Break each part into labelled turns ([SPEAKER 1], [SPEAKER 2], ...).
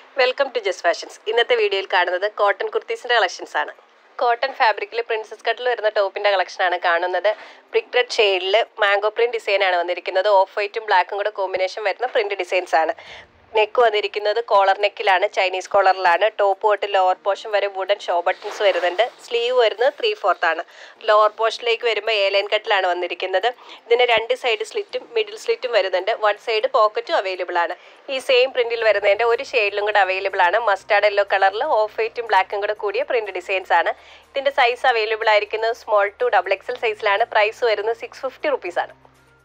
[SPEAKER 1] welcome to just fashions ഇന്നത്തെ വീഡിയോയിൽ കാണുന്നത് കോട്ടൺ കുർത്തീസിന്റെ കളക്ഷൻസ് ആണ് കോട്ടൺ ഫാബ്രിക്കിൽ പ്രിൻസസ് കട്ടിൽ വരുന്ന ടോപ്പിന്റെ കളക്ഷൻ ആണ് കാണുന്നത് ബ്രിക് റെഡ് ഷെയ്ഡിൽ മാംഗോ പ്രിന്റ് ഡിസൈൻ ആണ് വന്നിരിക്കുന്നത് ഓഫ് വൈറ്റും ബ്ലാക്കും കൂടെ കോമ്പിനേഷൻ വരുന്ന പ്രിന്റ് ഡിസൈൻസ് ആണ് നെക്ക് വന്നിരിക്കുന്നത് കോളർ നെക്കിലാണ് ചൈനീസ് കോളറിലാണ് ടോപ്പ് തൊട്ട് ലോവർ പോർഷൻ വരെ വുഡൻ ഷോ ബട്ടൺസ് വരുന്നുണ്ട് സ്ലീവ് വരുന്നത് ത്രീ ഫോർത്ത് ആണ് ലോവർ പോർഷനിലേക്ക് വരുമ്പോൾ എ ലൈൻ കട്ടിലാണ് വന്നിരിക്കുന്നത് ഇതിന് രണ്ട് സൈഡ് സ്ലിറ്റും മിഡിൽ സ്ലിറ്റും വരുന്നുണ്ട് വൺ സൈഡ് പോക്കറ്റും അവൈലബിൾ ആണ് ഈ സെയിം പ്രിന്റിൽ വരുന്നതിൻ്റെ ഒരു ഷെയ്ഡിലും കൂടെ അവൈലബിൾ ആണ് മസ്റ്റാർഡ് യെല്ലോ കളറിൽ ഓഫ് വൈറ്റും ബ്ലാക്കും കൂടെ കൂടിയ പ്രിന്റ് ഡിസൈൻസ് ആണ് ഇതിന്റെ സൈസ് അവൈലബിൾ ആയിരിക്കുന്നത് സ്മോൾ ടു ഡബിൾ എക്സൽ സൈസിലാണ് പ്രൈസ് വരുന്നത് സിക്സ് ഫിഫ്റ്റി റുപ്പീസ് ആണ്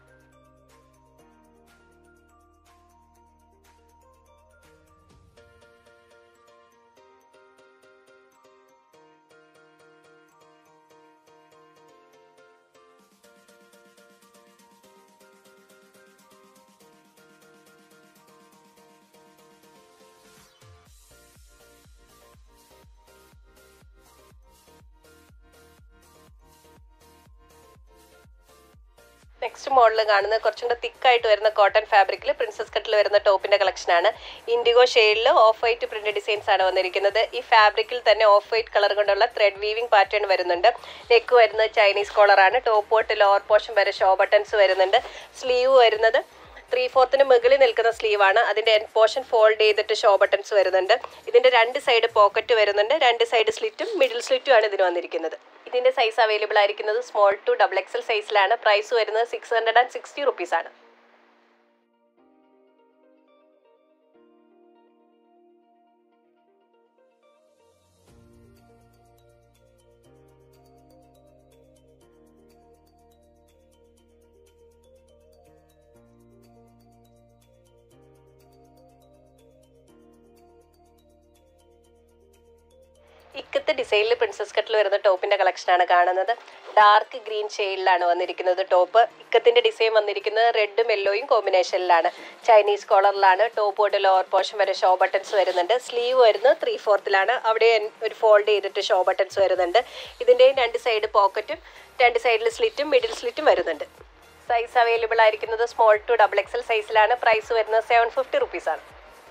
[SPEAKER 1] നെക്സ്റ്റ് മോഡൽ കാണുന്നത് കുറച്ചും കൂടെ തിക്കായിട്ട് വരുന്ന കോട്ടൺ ഫാബ്രിക്കിൽ പ്രിൻസസ് കട്ടിൽ വരുന്ന ടോപ്പിന്റെ കളക്ഷൻ ആണ് ഇൻഡിഗോ ഷെയ്ഡിൽ ഓഫ് വൈറ്റ് പ്രിന്റ് ഡിസൈൻസ് ആണ് വന്നിരിക്കുന്നത് ഈ ഫാബ്രിക്കിൽ തന്നെ ഓഫ് വൈറ്റ് കളർ കൊണ്ടുള്ള ത്രെഡ് വീവിംഗ് പാറ്റേൺ വരുന്നുണ്ട് നെക്ക് വരുന്നത് ചൈനീസ് കോളർ ആണ് ടോപ്പ് തൊട്ട് ലോവർ പോർഷൻ വരെ ഷോ ബട്ടൺസ് വരുന്നുണ്ട് സ്ലീവ് വരുന്നത് ത്രീ ഫോർത്തിന് മുകളിൽ നിൽക്കുന്ന സ്ലീവാണ് അതിന്റെ എൻ പോർഷൻ ഫോൾഡ് ചെയ്തിട്ട് ഷോ ബട്ടൺസ് വരുന്നുണ്ട് ഇതിന്റെ രണ്ട് സൈഡ് പോക്കറ്റ് വരുന്നുണ്ട് രണ്ട് സൈഡ് സ്ലിറ്റും മിഡിൽ സ്ലിറ്റും ആണ് ഇതിന് വന്നിരിക്കുന്നത് ഇതിന്റെ സൈസ് അവൈലബിൾ ആയിരിക്കുന്നത് സ്മോൾ ടു ഡബിൾ എക്സൽ സൈസിലാണ് പ്രൈസ് വരുന്നത് six hundred and sixty rupees ആണ് ഇക്കത്തെ ഡിസൈനിൽ പ്രിൻസസ് കട്ടിൽ വരുന്ന ടോപ്പിന്റെ കളക്ഷൻ ആണ് കാണുന്നത് ഡാർക്ക് ഗ്രീൻ ഷെയ്ഡിലാണ് വന്നിരിക്കുന്നത് ടോപ്പ് ഇക്കത്തിന്റെ ഡിസൈൻ വന്നിരിക്കുന്നത് റെഡും യെല്ലോയും കോമ്പിനേഷനിലാണ് ചൈനീസ് കോളറിലാണ് ടോപ്പ് തൊട്ട് ലോവർ പോർഷൻ വരെ ഷോ ബട്ടൺസ് വരുന്നുണ്ട് സ്ലീവ് വരുന്നത് ത്രീ ഫോർത്തിലാണ് അവിടെ ഒരു ഫോൾഡ് ചെയ്തിട്ട് ഷോ ബട്ടൺസ് വരുന്നുണ്ട് ഇതിൻ്റെയും രണ്ട് സൈഡ് പോക്കറ്റും രണ്ട് സൈഡിൽ സ്ലിറ്റും മിഡിൽ സ്ലിറ്റും വരുന്നുണ്ട് സൈസ് അവൈലബിൾ ആയിരിക്കുന്നത് സ്മോൾ ടു ഡബിൾ എക്സൽ സൈസിലാണ് പ്രൈസ് വരുന്നത് സെവൻ ഫിഫ്റ്റി റുപ്പീസ് ആണ്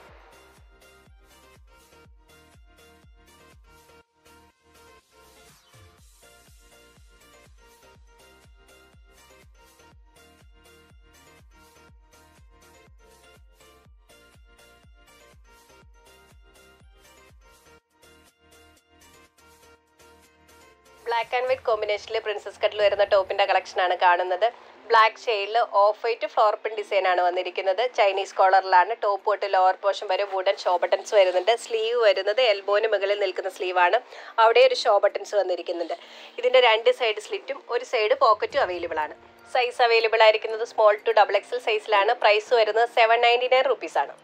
[SPEAKER 1] ബ്ലാക്ക് ആൻഡ് വൈറ്റ് കോമ്പിനേഷനിൽ പ്രിൻസസ് കട്ടിൽ വരുന്ന ടോപ്പിന്റെ കളക്ഷൻ ആണ് കാണുന്നത് ബ്ലാക്ക് ഷെയ്ഡിൽ off white floral print design ആണ് വന്നിരിക്കുന്നത് ചൈനീസ് കോളറിലാണ് ടോപ്പ് തൊട്ട് ലോവർ പോർഷൻ വരെ വുഡൻ ഷോ ബട്ടൺസ് വരുന്നുണ്ട് സ്ലീവ് വരുന്നത് എൽബോന് മുകളിൽ നിൽക്കുന്ന സ്ലീവാണ് അവിടെ ഒരു ഷോ ബട്ടൺസ് വന്നിരിക്കുന്നുണ്ട് ഇതിന്റെ രണ്ട് സൈഡ് സ്ലിറ്റും ഒരു സൈഡ് പോക്കറ്റും അവൈലബിൾ ആണ് സൈസ് അവൈലബിൾ ആയിരിക്കുന്നത് സ്മോൾ ടു ഡബിൾ എക്സൽ സൈസിലാണ് പ്രൈസ് വരുന്നത് സെവൻ നയൻറ്റി നയൻ റുപ്പീസ് ആണ്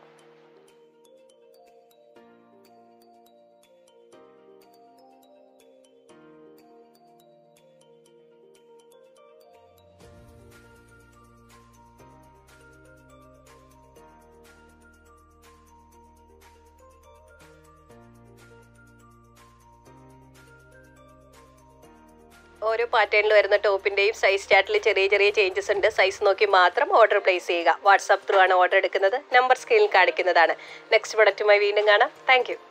[SPEAKER 1] ഓരോ പാറ്റേണിൽ വരുന്ന ടോപ്പിന്റെയും സൈസ് ചാർട്ടിൽ ചെറിയ ചെറിയ ചേഞ്ചസ് ഉണ്ട് സൈസ് നോക്കി മാത്രം ഓർഡർ പ്ലേസ് ചെയ്യുക വാട്സാപ്പ് ത്രൂ ആണ് ഓർഡർ എടുക്കുന്നത് നമ്പർ സ്ക്രീനിൽ കാണിക്കുന്നതാണ് നെക്സ്റ്റ് പ്രൊഡക്റ്റുമായി വീണ്ടും കാണാം താങ്ക്